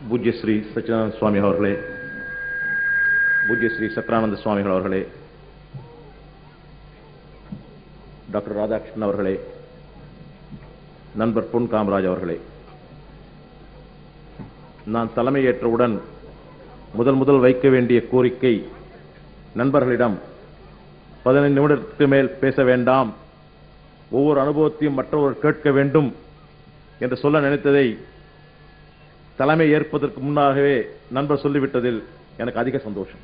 பூஜ்ய ஸ்ரீ சச்சிதானந்த சுவாமி அவர்களே பூஜ்ய ஸ்ரீ சக்கரானந்த சுவாமிகள் அவர்களே டாக்டர் ராதாகிருஷ்ணன் அவர்களே நண்பர் பொன் காமராஜ் அவர்களே நான் தலைமையேற்றவுடன் முதல் முதல் வைக்க வேண்டிய கோரிக்கை நண்பர்களிடம் பதினைந்து நிமிடத்துக்கு மேல் பேச வேண்டாம் ஒவ்வொரு அனுபவத்தையும் மற்றவர் கேட்க வேண்டும் என்று சொல்ல நினைத்ததை தலைமை ஏற்பதற்கு முன்னாகவே நண்பர் சொல்லிவிட்டதில் எனக்கு அதிக சந்தோஷம்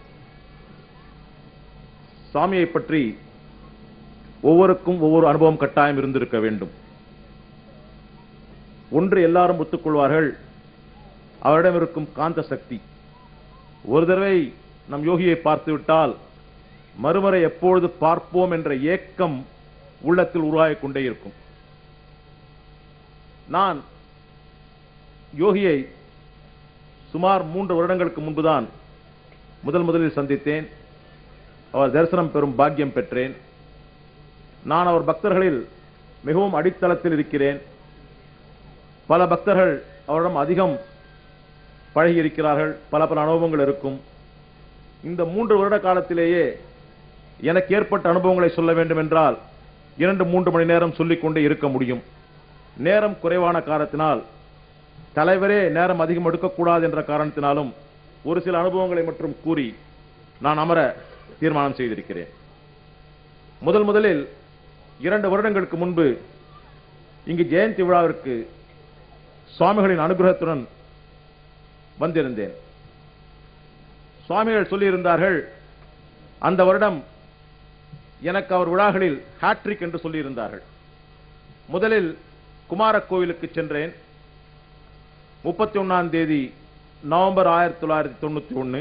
சாமியை பற்றி ஒவ்வொருக்கும் ஒவ்வொரு அனுபவம் கட்டாயம் இருந்திருக்க வேண்டும் ஒன்று எல்லாரும் ஒத்துக்கொள்வார்கள் அவரிடம் இருக்கும் காந்த சக்தி ஒரு தடவை நம் யோகியை பார்த்துவிட்டால் மறுமுறை எப்பொழுது பார்ப்போம் என்ற ஏக்கம் உள்ளத்தில் உருவாகிக் கொண்டே இருக்கும் நான் யோகியை சுமார் மூன்று வருடங்களுக்கு முன்புதான் முதல் முதலில் சந்தித்தேன் அவர் தரிசனம் பெறும் பாக்கியம் பெற்றேன் நான் அவர் பக்தர்களில் மிகவும் அடித்தளத்தில் இருக்கிறேன் பல பக்தர்கள் அவரிடம் அதிகம் பழகி இருக்கிறார்கள் பல பல அனுபவங்கள் இருக்கும் இந்த மூன்று வருட காலத்திலேயே எனக்கு ஏற்பட்ட அனுபவங்களை சொல்ல வேண்டும் என்றால் இரண்டு மூன்று மணி நேரம் சொல்லிக்கொண்டே இருக்க முடியும் நேரம் குறைவான காரணத்தினால் தலைவரே நேரம் அதிகம் எடுக்கக்கூடாது என்ற காரணத்தினாலும் ஒரு சில அனுபவங்களை மட்டும் கூறி நான் அமர தீர்மானம் செய்திருக்கிறேன் முதல் முதலில் இரண்டு வருடங்களுக்கு முன்பு இங்கு ஜெயந்தி விழாவிற்கு சுவாமிகளின் அனுகிரகத்துடன் வந்திருந்தேன் சுவாமிகள் சொல்லியிருந்தார்கள் அந்த வருடம் எனக்கு அவர் விழாக்களில் ஹாட்ரிக் என்று சொல்லியிருந்தார்கள் முதலில் குமாரக் கோவிலுக்கு சென்றேன் முப்பத்தி ஒன்னாம் தேதி நவம்பர் ஆயிரத்தி தொள்ளாயிரத்தி தொண்ணூத்தி ஒன்னு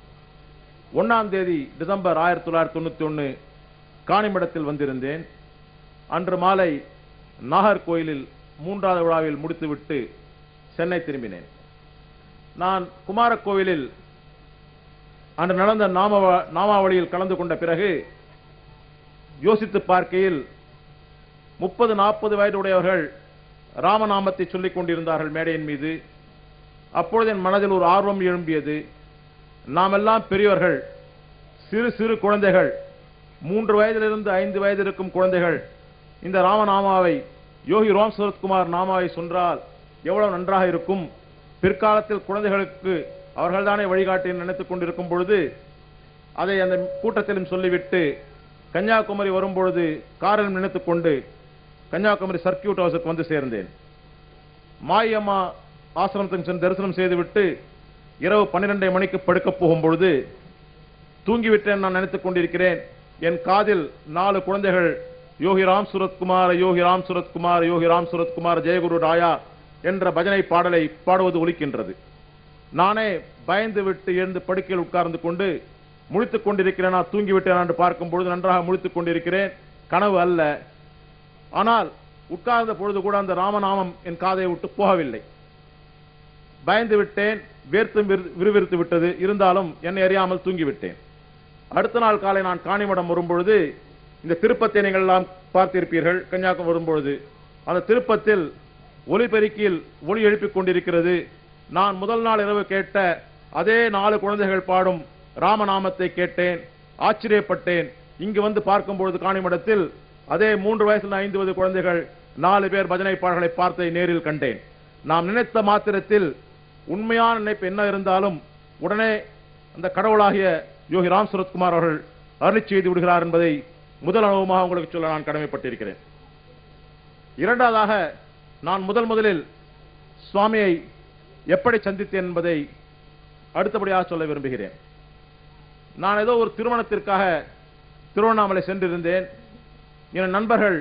ஒன்னாம் தேதி டிசம்பர் ஆயிரத்தி தொள்ளாயிரத்தி தொண்ணூத்தி ஒன்னு காணிமடத்தில் வந்திருந்தேன் அன்று மாலை நாகர்கோயிலில் மூன்றாவது விழாவில் முடித்துவிட்டு சென்னை திரும்பினேன் நான் குமாரக் கோவிலில் அன்று நடந்த நாம நாமாவளியில் கலந்து கொண்ட பிறகு யோசித்து பார்க்கையில் முப்பது நாற்பது வயதுடையவர்கள் ராமநாமத்தை சொல்லிக் கொண்டிருந்தார்கள் மேடையின் மீது அப்பொழுது என் மனதில் ஒரு ஆர்வம் எழும்பியது நாமெல்லாம் பெரியவர்கள் சிறு சிறு குழந்தைகள் மூன்று வயதிலிருந்து ஐந்து வயது இருக்கும் குழந்தைகள் இந்த ராமநாமாவை யோகி ராம் சரத்குமார் நாமாவை சொன்றால் எவ்வளவு நன்றாக இருக்கும் பிற்காலத்தில் குழந்தைகளுக்கு அவர்கள்தானே வழிகாட்டி நினைத்துக் கொண்டிருக்கும் பொழுது அதை அந்த கூட்டத்திலும் சொல்லிவிட்டு கன்னியாகுமரி வரும்பொழுது காரில் நினைத்துக் கொண்டு கன்னியாகுமரி சர்க்கியூட் ஹவுஸுக்கு வந்து சேர்ந்தேன் மாயம்மா ஆசிரமத்துக்கு சென்று தரிசனம் செய்துவிட்டு இரவு பன்னிரெண்டரை மணிக்கு படுக்கப் போகும் பொழுது தூங்கிவிட்டேன் நான் நினைத்துக் கொண்டிருக்கிறேன் என் காதில் நாலு குழந்தைகள் யோகி ராம் சுரத்குமார் யோகி ராம் சுரத்குமார் யோகி ராம் சுரத்குமார் ஜெயகுரு ராயா என்ற பஜனை பாடலை பாடுவது ஒலிக்கின்றது நானே பயந்து விட்டு எழுந்து படுக்கையில் உட்கார்ந்து கொண்டு முழித்துக் கொண்டிருக்கிறேன் நான் தூங்கிவிட்டேன் என்று பார்க்கும் பொழுது நன்றாக முழித்துக் கொண்டிருக்கிறேன் கனவு அல்ல ஆனால் உட்கார்ந்த பொழுது கூட அந்த ராமநாமம் என் காதை விட்டு போகவில்லை பயந்து விட்டேன் வேர்த்து விறு- விறுவிறுத்து விட்டது இருந்தாலும் என்னை அறியாமல் தூங்கிவிட்டேன் அடுத்த நாள் காலை நான் காணிமடம் வரும்பொழுது இந்த திருப்பத்தை நீங்கள் எல்லாம் பார்த்திருப்பீர்கள் கன்னியாகுமரி வரும்பொழுது அந்த திருப்பத்தில் ஒலிபெருக்கியில் ஒலி எழுப்பிக் கொண்டிருக்கிறது நான் முதல் நாள் இரவு கேட்ட அதே நாலு குழந்தைகள் பாடும் ராமநாமத்தை கேட்டேன் ஆச்சரியப்பட்டேன் இங்கு வந்து பார்க்கும் பொழுது காணிமடத்தில் அதே மூன்று வயசுல ஐந்து வயது குழந்தைகள் நாலு பேர் பஜனை பாடல்களை பார்த்ததை நேரில் கண்டேன் நாம் நினைத்த மாத்திரத்தில் உண்மையான நினைப்பு என்ன இருந்தாலும் உடனே அந்த கடவுளாகிய யோகி ராம் சுரத்குமார் அவர்கள் அருளிச் செய்து விடுகிறார் என்பதை முதல் அனுபவமாக உங்களுக்கு சொல்ல நான் கடமைப்பட்டிருக்கிறேன் இரண்டாவதாக நான் முதல் முதலில் சுவாமியை எப்படி சந்தித்தேன் என்பதை அடுத்தபடியாக சொல்ல விரும்புகிறேன் நான் ஏதோ ஒரு திருமணத்திற்காக திருவண்ணாமலை சென்றிருந்தேன் என் நண்பர்கள்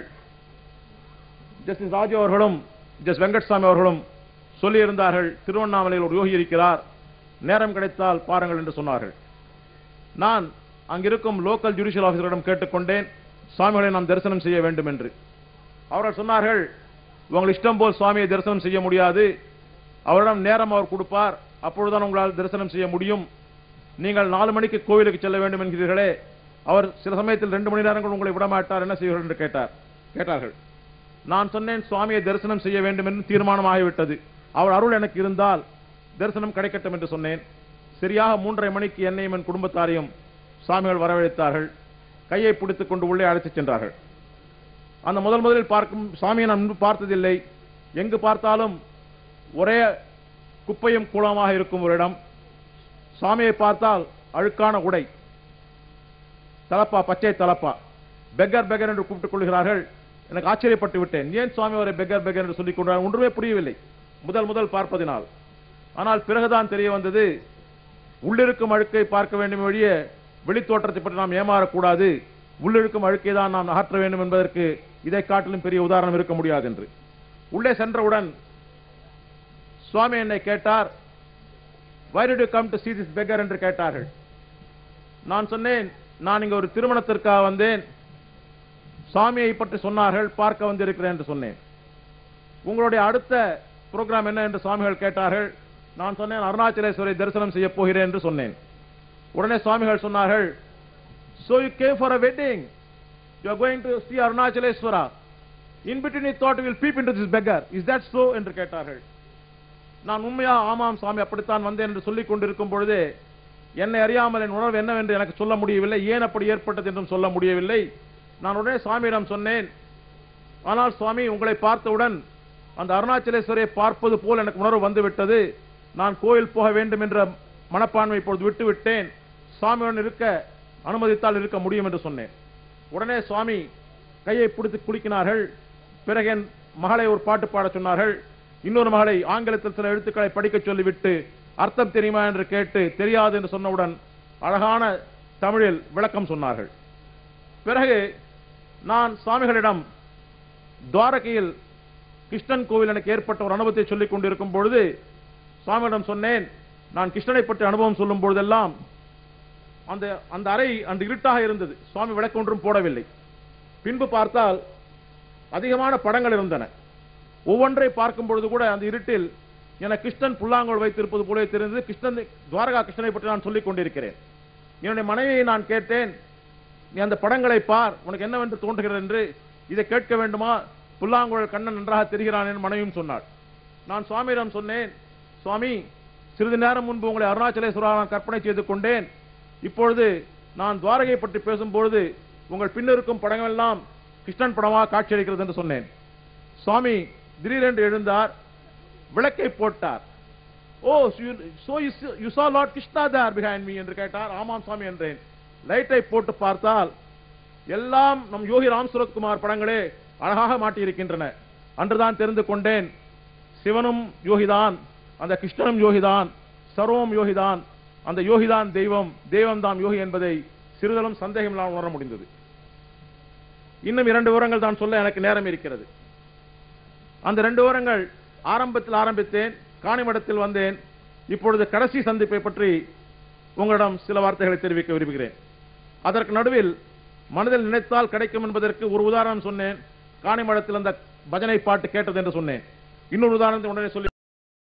ஜஸ்டிஸ் ராஜு அவர்களும் ஜஸ்ட் வெங்கட்சாமி அவர்களும் சொல்லியிருந்தார்கள் திருவண்ணாமலையில் ஒரு யோகி இருக்கிறார் நேரம் கிடைத்தால் பாருங்கள் என்று சொன்னார்கள் நான் அங்கிருக்கும் லோக்கல் ஜுடிஷியல் ஆபீசரிடம் கேட்டுக்கொண்டேன் சுவாமிகளை நாம் தரிசனம் செய்ய வேண்டும் என்று அவர்கள் சொன்னார்கள் உங்கள் இஷ்டம் போல் சுவாமியை தரிசனம் செய்ய முடியாது அவரிடம் நேரம் அவர் கொடுப்பார் அப்பொழுதுதான் உங்களால் தரிசனம் செய்ய முடியும் நீங்கள் நாலு மணிக்கு கோவிலுக்கு செல்ல வேண்டும் என்கிறீர்களே அவர் சில சமயத்தில் ரெண்டு மணி நேரங்கள் உங்களை விடமாட்டார் என்ன செய்வீர்கள் என்று கேட்டார் கேட்டார்கள் நான் சொன்னேன் சுவாமியை தரிசனம் செய்ய வேண்டும் என்று தீர்மானமாகிவிட்டது அவர் அருள் எனக்கு இருந்தால் தரிசனம் கிடைக்கட்டும் என்று சொன்னேன் சரியாக மூன்றரை மணிக்கு என்னையும் என் குடும்பத்தாரையும் சுவாமிகள் வரவழைத்தார்கள் கையை பிடித்துக் கொண்டு உள்ளே அழைத்துச் சென்றார்கள் அந்த முதல் முதலில் பார்க்கும் சுவாமியை நான் முன்பு பார்த்ததில்லை எங்கு பார்த்தாலும் ஒரே குப்பையும் கூலமாக இருக்கும் ஒரு இடம் சுவாமியை பார்த்தால் அழுக்கான உடை தலப்பா பச்சை தலப்பா பெக்கர் பெக்கர் என்று கூப்பிட்டுக் கொள்கிறார்கள் எனக்கு ஆச்சரியப்பட்டு விட்டேன் ஏன் சுவாமி அவரை பெக்கர் பெக்கர் என்று சொல்லிக் கொண்டார் ஒன்றுமே புரியவில்லை முதல் முதல் பார்ப்பதினால் ஆனால் பிறகுதான் தெரிய வந்தது உள்ளிருக்கும் அழுக்கை பார்க்க வேண்டும் வழிய வெளித்தோற்றத்தை பற்றி நாம் ஏமாறக்கூடாது உள்ளிருக்கும் அழுக்கை தான் நாம் அகற்ற வேண்டும் என்பதற்கு இதை காட்டிலும் பெரிய உதாரணம் இருக்க முடியாது என்று உள்ளே சென்றவுடன் சுவாமி என்னை கேட்டார் why did you come to see this beggar என்று கேட்டார்கள் நான் சொன்னேன் நான் இங்க ஒரு திருமணத்திற்காக வந்தேன் சுவாமியை பற்றி சொன்னார்கள் பார்க்க வந்திருக்கிறேன் என்று சொன்னேன் உங்களுடைய அடுத்த ப்ரோக்ராம் என்ன என்று சுவாமிகள் கேட்டார்கள் நான் சொன்னேன் அருணாச்சலேஸ்வரை தரிசனம் செய்ய போகிறேன் என்று சொன்னேன் உடனே சுவாமிகள் சொன்னார்கள் so you came for a wedding you are going to see Arunachaleswara in between you thought you will peep into this beggar is that so என்று கேட்டார்கள் நான் உண்மையா ஆமாம் சுவாமி அப்படித்தான் வந்தேன் என்று சொல்லிக் கொண்டிருக்கும் பொழுதே என்னை அறியாமல் என் உணர்வு என்னவென்று எனக்கு சொல்ல முடியவில்லை ஏன் அப்படி ஏற்பட்டது என்றும் சொல்ல முடியவில்லை நான் உடனே சுவாமியிடம் சொன்னேன் ஆனால் சுவாமி உங்களை பார்த்தவுடன் அந்த அருணாச்சலேஸ்வரை பார்ப்பது போல் எனக்கு உணர்வு வந்துவிட்டது நான் கோயில் போக வேண்டும் என்ற மனப்பான்மை இப்பொழுது விட்டு விட்டேன் சுவாமியுடன் இருக்க அனுமதித்தால் இருக்க முடியும் என்று சொன்னேன் உடனே சுவாமி கையை பிடித்து குலுக்கினார்கள் பிறகு என் மகளை ஒரு பாட்டு பாடச் சொன்னார்கள் இன்னொரு மகளை ஆங்கிலத்தில் சில எழுத்துக்களை படிக்கச் சொல்லிவிட்டு அர்த்தம் தெரியுமா என்று கேட்டு தெரியாது என்று சொன்னவுடன் அழகான தமிழில் விளக்கம் சொன்னார்கள் பிறகு நான் சுவாமிகளிடம் துவாரகையில் கிருஷ்ணன் கோவில் எனக்கு ஏற்பட்ட ஒரு அனுபவத்தை சொல்லிக் கொண்டிருக்கும் பொழுது சுவாமியிடம் சொன்னேன் நான் கிருஷ்ணனை பற்றி அனுபவம் சொல்லும் பொழுதெல்லாம் அந்த அந்த அறை அந்த இருட்டாக இருந்தது சுவாமி விளக்கு ஒன்றும் போடவில்லை பின்பு பார்த்தால் அதிகமான படங்கள் இருந்தன ஒவ்வொன்றை பார்க்கும் பொழுது கூட அந்த இருட்டில் என கிருஷ்ணன் புல்லாங்குழல் வைத்திருப்பது போல தெரிந்தது கிருஷ்ணன் துவாரகா கிருஷ்ணனை பற்றி நான் சொல்லிக் கொண்டிருக்கிறேன் என்னுடைய மனைவியை நான் கேட்டேன் நீ அந்த படங்களை பார் உனக்கு என்னவென்று தோன்றுகிறது என்று இதை கேட்க வேண்டுமா புல்லாங்குழல் கண்ணன் நன்றாக தெரிகிறான் என்று மனைவியும் சொன்னாள் நான் சுவாமியிடம் சொன்னேன் சுவாமி சிறிது நேரம் முன்பு உங்களை அருணாச்சலேஸ்வரா நான் கற்பனை செய்து கொண்டேன் இப்பொழுது நான் துவாரகை பற்றி பேசும்பொழுது உங்கள் பின்னிருக்கும் படங்கள் எல்லாம் கிருஷ்ணன் படமாக காட்சியளிக்கிறது என்று சொன்னேன் சுவாமி திடீரென்று எழுந்தார் விளக்கை போட்டார் oh so you saw lord Krishna there behind me என்று கேட்டார் ஆமாம் சுவாமி என்றேன் லைட்டை போட்டு பார்த்தால் எல்லாம் நம் யோகி ராம் சுரத்குமார் படங்களே அழகாக மாட்டியிருக்கின்றன அன்றுதான் தெரிந்து கொண்டேன் சிவனும் யோகிதான் அந்த கிருஷ்ணனும் யோகிதான் சர்வம் யோகிதான் அந்த யோகிதான் தெய்வம் தெய்வம் தான் யோகி என்பதை சிறிதளவும் சந்தேகம் இல்லாமல் உணர முடிந்தது இன்னும் இரண்டு விவரங்கள் தான் சொல்ல எனக்கு நேரம் இருக்கிறது அந்த ரெண்டு விவரங்கள் ஆரம்பத்தில் ஆரம்பித்தேன் காணிமடத்தில் வந்தேன் இப்பொழுது கடைசி சந்திப்பை பற்றி உங்களிடம் சில வார்த்தைகளை தெரிவிக்க விரும்புகிறேன் அதற்கு நடுவில் மனதில் நினைத்தால் கிடைக்கும் என்பதற்கு ஒரு உதாரணம் சொன்னேன் காணிமடத்தில் அந்த பஜனை பாட்டு கேட்டது என்று சொன்னேன் இன்னொரு உதாரணத்தை உடனே சொல்லி